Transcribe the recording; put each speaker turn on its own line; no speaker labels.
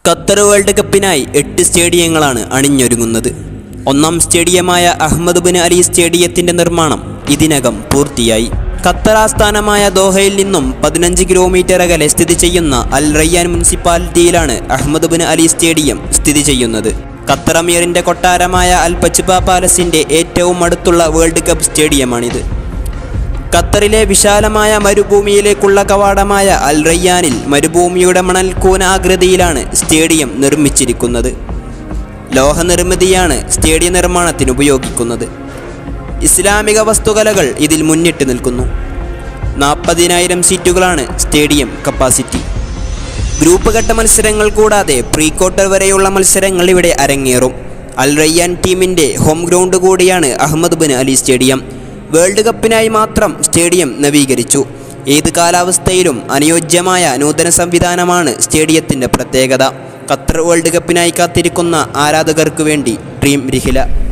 Qatar world കപ്പിനായി എട്ട് സ്റ്റേഡിയങ്ങളാണ് അണിഞ്ഞൊരുങ്ങുന്നത് ഒന്നാം സ്റ്റേഡിയമായ അഹമ്മദ് ബിൻ അലി സ്റ്റേഡിയത്തിന്റെ നിർമ്മാണം ഇതിനകം പൂർത്തിയായി ഖത്തർ ആസ്ഥാനമായ ദോഹയിൽ നിന്നും പതിനഞ്ച് കിലോമീറ്റർ അകലെ സ്ഥിതി ചെയ്യുന്ന അൽ റയ്യാൻ മുനിസിപ്പാലിറ്റിയിലാണ് അഹമ്മദ് ബിൻ അലി സ്റ്റേഡിയം സ്ഥിതി ചെയ്യുന്നത് ഖത്തർ അമീറിന്റെ കൊട്ടാരമായ അൽ പച്ചുബ പാലസിന്റെ ഏറ്റവും അടുത്തുള്ള വേൾഡ് കപ്പ് സ്റ്റേഡിയമാണിത് ഖത്തറിലെ വിശാലമായ മരുഭൂമിയിലേക്കുള്ള കവാടമായ അൽ റയ്യാനിൽ മരുഭൂമിയുടെ മണൽക്കൂന ആകൃതിയിലാണ് സ്റ്റേഡിയം നിർമ്മിച്ചിരിക്കുന്നത് ലോഹനിർമ്മിതിയാണ് സ്റ്റേഡിയം നിർമ്മാണത്തിന് ഉപയോഗിക്കുന്നത് ഇസ്ലാമിക വസ്തുകലകൾ ഇതിൽ മുന്നിട്ട് നിൽക്കുന്നു നാൽപ്പതിനായിരം സീറ്റുകളാണ് സ്റ്റേഡിയം കപ്പാസിറ്റി ഗ്രൂപ്പ് ഘട്ട മത്സരങ്ങൾ കൂടാതെ പ്രീ ക്വാർട്ടർ വരെയുള്ള മത്സരങ്ങൾ ഇവിടെ അരങ്ങേറും അൽ റയ്യാൻ ടീമിൻ്റെ ഹോം ഗ്രൗണ്ട് കൂടിയാണ് Ahmad bin Ali stadium world കപ്പിനായി മാത്രം സ്റ്റേഡിയം നവീകരിച്ചു ഏത് കാലാവസ്ഥയിലും അനുയോജ്യമായ നൂതന സംവിധാനമാണ് സ്റ്റേഡിയത്തിൻ്റെ പ്രത്യേകത ഖത്തർ വേൾഡ് കപ്പിനായി കാത്തിരിക്കുന്ന ആരാധകർക്ക് വേണ്ടി ഡ്രീം റിഹില